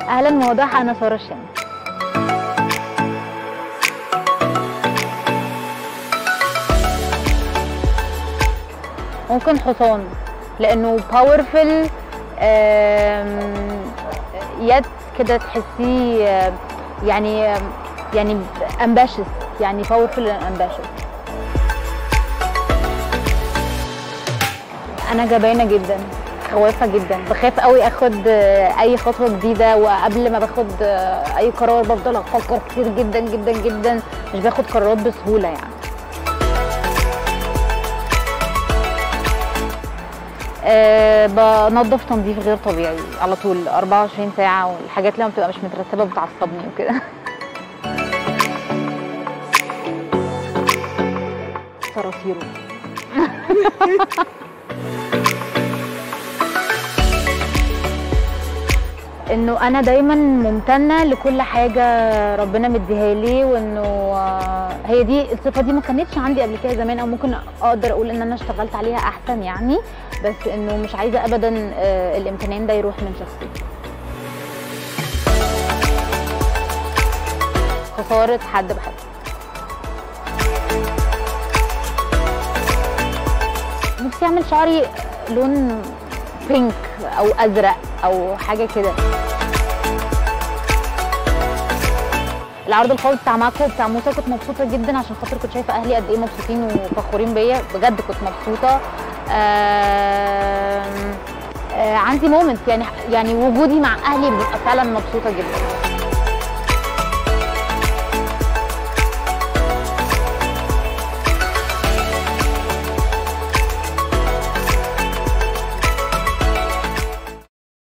اهلا موضوع انا ساره الشام ممكن حصان لانه باورفل يد كده تحسيه آه، يعني آه، يعني امباشس يعني باورفل امباشس انا جبانه جدا خوافه جدا بخاف قوي اخد آه، اي خطوه جديده وقبل ما باخد آه، اي قرار بفضل افكر كتير جدا جدا جدا مش باخد قرارات بسهوله يعني أه بنظف تنظيف غير طبيعي على طول 24 ساعة والحاجات اللي ما بتبقى مش مترتبة بتعصبني وكده صراصيره انه انا دايما ممتنه لكل حاجه ربنا مديها لي وانه آه، هي دي الصفه دي ما كانتش عندي قبل كده زمان او ممكن اقدر اقول ان انا اشتغلت عليها احسن يعني بس انه مش عايزه ابدا آه، الامتنان ده يروح من شخصيتي خساره حد بحبه نفسي اعمل شعري لون بينك او ازرق او حاجه كده العرض القوي بتاع ماكو بتاع موسى كنت مبسوطه جدا عشان خاطر كنت شايفه اهلي قد ايه مبسوطين وفخورين بيا بجد كنت مبسوطه آم، آه، عندي مومنت يعني يعني وجودي مع اهلي ببقى فعلا مبسوطه جدا